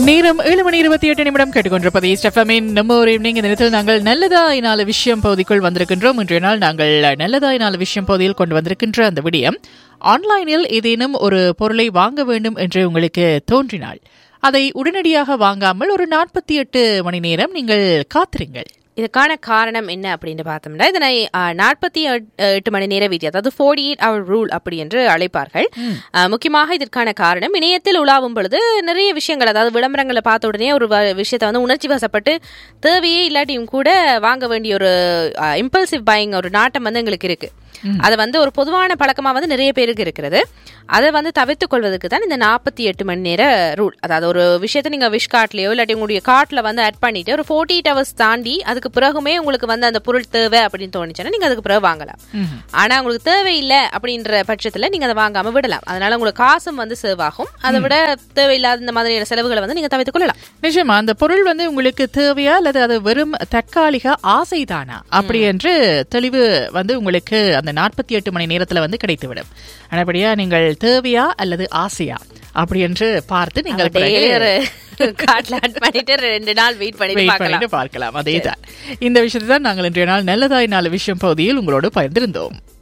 நேரம் ஏழு மணி இருபத்தி எட்டு நிமிடம் கேட்டுக்கொண்டிருப்பது ஸ்டெஃபமின் நம்ம ஒரு ஈவினிங் இந்த நேரத்தில் நாங்கள் நல்லதாய் நாலு விஷயம் பகுதிக்குள் வந்திருக்கின்றோம் இன்றைய நாள் நாங்கள் நல்லதாய் நாலு விஷயம் பகுதியில் கொண்டு வந்திருக்கின்ற அந்த விடயம் ஆன்லைனில் ஏதேனும் ஒரு பொருளை வாங்க வேண்டும் என்று உங்களுக்கு தோன்றினால் அதை உடனடியாக வாங்காமல் ஒரு நாற்பத்தி எட்டு மணி நேரம் நீங்கள் காத்திருங்கள் இதுக்கான காரணம் என்ன அப்படின்னு பார்த்தோம்னா இதனை நாற்பத்தி எட்டு மணி நேர விதி அதாவது ஃபோர்டி எயிட் அவர் ரூல் அப்படி என்று அழைப்பார்கள் ஆ, முக்கியமாக இதற்கான காரணம் இணையத்தில் உலாவும் பொழுது நிறைய விஷயங்கள் அதாவது விளம்பரங்களை பார்த்த உடனே ஒரு வ- விஷயத்தை வந்து உணர்ச்சி வசப்பட்டு தேவையே இல்லாட்டியும் கூட வாங்க வேண்டிய ஒரு இம்பல்சிவ் பையிங் ஒரு நாட்டம் வந்து எங்களுக்கு இருக்கு அது வந்து ஒரு பொதுவான பழக்கமா வந்து நிறைய பேருக்கு இருக்கிறது அதை வந்து தவிர்த்துக் கொள்வதற்கு தான் இந்த நாற்பத்தி எட்டு மணி நேர ரூல் அதாவது ஒரு விஷயத்தை நீங்க விஷ் கார்ட்லயோ இல்லாட்டி உங்களுடைய கார்ட்ல வந்து ஆட் பண்ணிட்டு ஒரு ஃபோர்ட்டி எயிட் ஹவர்ஸ் தாண்டி அதுக்கு பிறகுமே உங்களுக்கு வந்து அந்த பொருள் தேவை அப்படின்னு தோணுச்சுன்னா நீங்க அதுக்கு பிறகு வாங்கலாம் ஆனா உங்களுக்கு தேவையில்லை அப்படின்ற பட்சத்துல நீங்க அதை வாங்காம விடலாம் அதனால உங்களுக்கு காசும் வந்து சேவ் ஆகும் அதை விட தேவையில்லாத இந்த மாதிரியான செலவுகளை வந்து நீங்க தவிர்த்துக் கொள்ளலாம் நிஜமா அந்த பொருள் வந்து உங்களுக்கு தேவையா அல்லது அது வெறும் தற்காலிக ஆசைதானா அப்படி என்று தெளிவு வந்து உங்களுக்கு அந்த நாற்பத்தி எட்டு மணி நேரத்துல வந்து கிடைத்துவிடும் ஆனபடியா நீங்கள் தேவையா அல்லது ஆசையா அப்படி என்று பார்த்து நீங்கள் பிறகு டெய்லி ஒரு கார்ட்ல ஆட் பண்ணிட்டு ரெண்டு நாள் வெயிட் பண்ணிட்டு வெயிட் பார்க்கலாம் பண்ணிட்டு பார்க்கலாம் அதேதான் இந்த விஷயத்தை தான் நாங்கள் இன்றைய நாள் நல்லதாய் நாலு விஷயம் பகுதியில் உங்களோடு பகிர்ந்திருந்தோம்